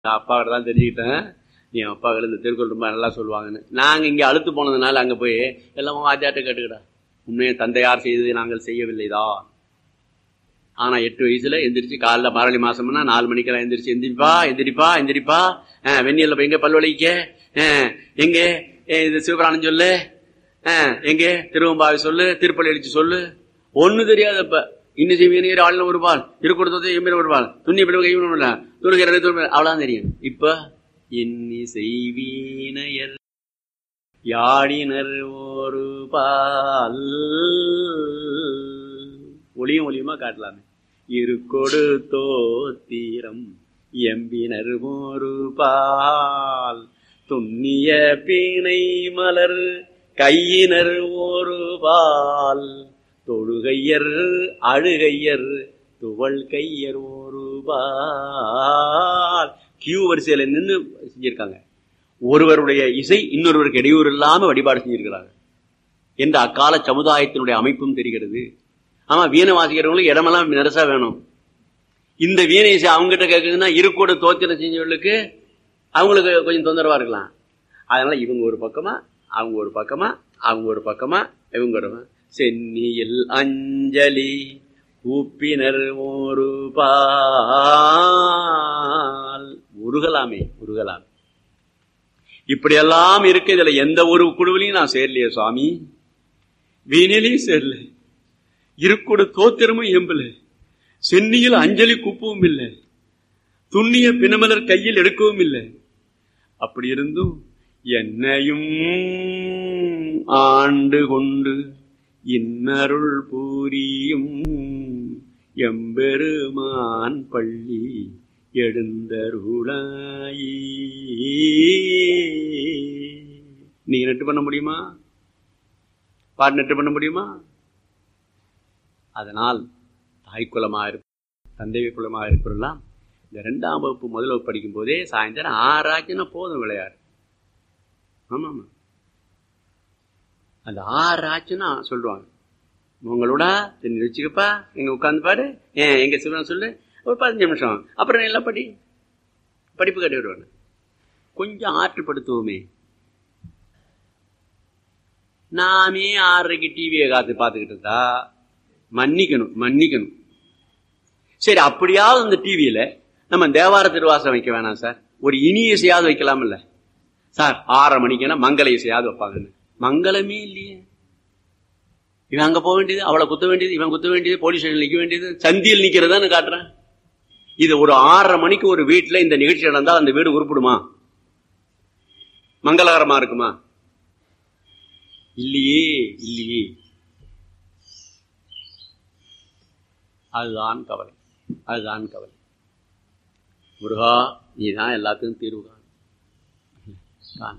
அப்பா கிட்ட தான் தெரிஞ்சுக்கிட்டேன் என் அப்பா கிட்ட இந்த திருக்குறள் ரொம்ப நல்லா சொல்லுவாங்கன்னு நாங்கள் இங்கே அழுத்து போனதுனால அங்கே போய் எல்லாமே வாத்தியாட்ட கேட்டுக்கிடா உண்மையை தந்தையார் செய்தது நாங்கள் செய்யவில்லைதான் ஆனா எட்டு வயசுல எந்திரிச்சு காலைல மாரளி மாசம்னா நாலு மணிக்கெல்லாம் எந்திரிச்சு எந்திரிப்பா எந்திரிப்பா எந்திரிப்பா ஆஹ் வெந்நியல்ல போய் எங்க பல்வழிக்க ஆஹ் எங்க ஏ, இது சிவபிராணம் சொல்லு ஆஹ் எங்க திருவம்பாவை சொல்லு திருப்பள்ளி அடிச்சு சொல்லு ஒண்ணு தெரியாதப்ப இன்னும் செய்வீர் ஆளுநர் ஒரு பால் திருக்கூடத்தை எம்பீர் ஒரு பால் துண்ணி பிடிவு கைவிட துணுகிற அவ்வளவுதான் தெரியும் இப்ப இன்னி செய்வீனையர் யாழினர் ஒரு பால் ஒளியும் ஒளியுமா காட்டலாமே இருக்கொடு தோத்திரம் எம்பினர் ஒரு பால் துண்ணிய பீனை மலர் கையினர் ஒரு பால் தொழுகையர் அழுகையர் துவள் கையர் ஒரு பால் கியூ வரிசையில நின்று செஞ்சிருக்காங்க ஒருவருடைய இசை இன்னொருவருக்கு இடையூறு இல்லாம வழிபாடு செஞ்சிருக்கிறாங்க என்ற அக்கால சமுதாயத்தினுடைய அமைப்பும் தெரிகிறது ஆமா வீணை வாசிக்கிறவங்களுக்கு இடமெல்லாம் நெரசா வேணும் இந்த வீணை இசை அவங்ககிட்ட கேட்குதுன்னா இருக்கோட தோத்திரம் செஞ்சவர்களுக்கு அவங்களுக்கு கொஞ்சம் தொந்தரவா இருக்கலாம் அதனால இவங்க ஒரு பக்கமா அவங்க ஒரு பக்கமா அவங்க ஒரு பக்கமா இவங்க ஒரு பக்கமா. சென்னியில் அஞ்சலி கூப்பினர் ஒரு பால் உருகலாமே உருகலாமே இப்படியெல்லாம் இருக்கு இதுல எந்த ஒரு குழுவிலையும் நான் சேரலையே சுவாமி வீணிலையும் சேரல இருக்கோட தோத்திரமும் எம்பல சென்னியில் அஞ்சலி குப்பவும் இல்லை துண்ணிய பிணமலர் கையில் எடுக்கவும் இல்லை அப்படி இருந்தும் என்னையும் ஆண்டு கொண்டு இன்னருள் பூரியும் எம்பெருமான் பள்ளி எழுந்தருளாயி நீங்க நெட்டு பண்ண முடியுமா பாட்டு நெட்டு பண்ண முடியுமா அதனால் தாய்க்குலமாக இருப்ப தந்தை குலமாக இருப்பதெல்லாம் இந்த ரெண்டாம் வகுப்பு முதல் வகுப்பு படிக்கும் போதே சாயந்தரம் ஆறாச்சுன்னா போதும் விளையாடு ஆமா ஆமா அந்த ஆறு ஆச்சுன்னா சொல்லுவாங்க உங்களோட தின்னு வச்சுக்கப்பா எங்க உட்காந்து பாரு ஏன் எங்க சிவன் சொல்லு ஒரு பதினஞ்சு நிமிஷம் அப்புறம் எல்லாம் படி படிப்பு கட்டி விடுவாங்க கொஞ்சம் ஆற்றுப்படுத்துவோமே நாமே ஆறரைக்கு டிவியை காத்து பார்த்துக்கிட்டு இருந்தா மன்னிக்கணும் மன்னிக்கணும் சரி அப்படியாவது அந்த டிவியில நம்ம தேவார திருவாசம் வைக்க வேணாம் சார் ஒரு இனி இசையாவது வைக்கலாம்ல சார் ஆறரை மணிக்குன்னா மங்கள இசையாவது வைப்பாங்கன்னு மங்களமே இல்லையே இவன் அங்க போக வேண்டியது அவளை குத்த வேண்டியது இவன் குத்த வேண்டியது போலீஸ் ஸ்டேஷன் நிக்க வேண்டியது சந்தியில் நிக்கிறதான்னு காட்டுறேன் இது ஒரு ஆறரை மணிக்கு ஒரு வீட்டுல இந்த நிகழ்ச்சி நடந்தால் அந்த வீடு உருப்பிடுமா மங்களகரமா இருக்குமா இல்லையே இல்லையே அதுதான் கவலை அதுதான் கவலை முருகா நீதான் எல்லாத்துக்கும் தீர்வு காண் காண்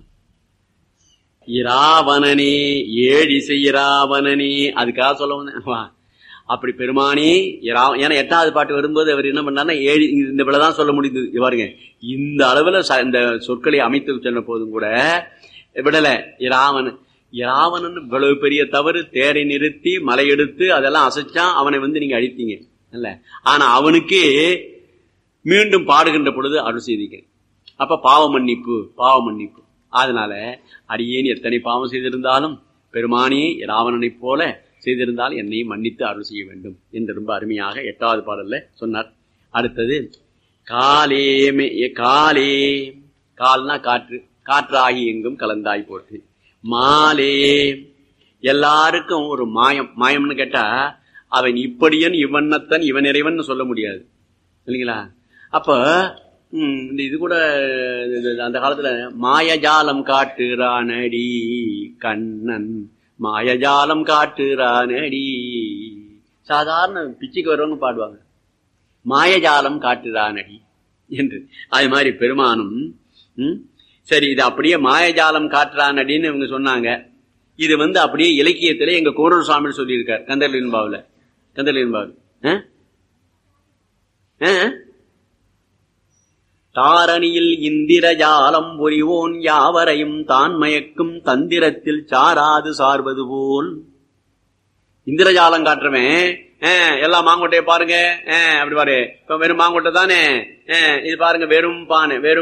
இராவணனே ஏழிசை இராவணனே அதுக்காக சொல்ல வந்தேன் வா. அப்படி பெருமானே இரா ஏன்னா எட்டாவது பாட்டு வரும்போது அவர் என்ன பண்ணாருன்னா ஏழு இந்த விழதான் சொல்ல முடிந்தது பாருங்க இந்த அளவுல ச- இந்த சொற்களை அமைத்து சொன்ன போதும் கூட விடல இராவணன் இராவணன் இவ்வளவு பெரிய தவறு தேரை நிறுத்தி மலை எடுத்து அதெல்லாம் அசைச்சான் அவனை வந்து நீங்க அழித்தீங்க இல்ல ஆனா அவனுக்கே மீண்டும் பாடுகின்ற பொழுது அருள் செய்தீங்க அப்ப பாவ மன்னிப்பு பாவ மன்னிப்பு அதனால அடியேன் எத்தனை பாவம் செய்திருந்தாலும் பெருமானே ராவணனைப் போல செய்திருந்தால் என்னையும் மன்னித்து அருள் செய்ய வேண்டும் என்று ரொம்ப அருமையாக எட்டாவது பாடல்ல சொன்னார் அடுத்தது காலே மே- காலே கால்னா காற்று காற்றாகி எங்கும் கலந்தாய் போட்டு மாலே எல்லாருக்கும் ஒரு மாயம் மாயம்னு கேட்டா அவன் இப்படியன் இவன்னத்தன் இவன் இறைவன் சொல்ல முடியாது இல்லைங்களா அப்ப ம், இந்த இது கூட இது- இது அந்த காலத்துல மாயஜாலம் காட்டுறானடி கண்ணன் மாயஜாலம் காட்டுறானடி சாதாரண பிச்சைக்கு வரவங்க பாடுவாங்க மாயஜாலம் காட்டுறானடி என்று அது மாதிரி பெருமானும் ம், சரி இது அப்படியே மாயஜாலம் காட்டுறானடின்னு இவங்க சொன்னாங்க இது வந்து அப்படியே இலக்கியத்துல எங்க கோரூர் சுவாமி சொல்லியிருக்கார் கந்தர்லின் பாவுல கந்தர்லின் பாவு ஆ? ஆ? தாரணியில் இந்திரஜாலம் புரிவோன் யாவரையும் தான் மயக்கும் தந்திரத்தில் சாராது சார்வது போல் இந்திரஜாலம் காட்டுறவன் அஹ், எல்லா மாங்கொட்டையை பாருங்க அஹ், அப்படி பாரு இப்ப வெறும் மாங்கொட்டை தானே அஹ், இது பாருங்க வெறும் பானை வெறும்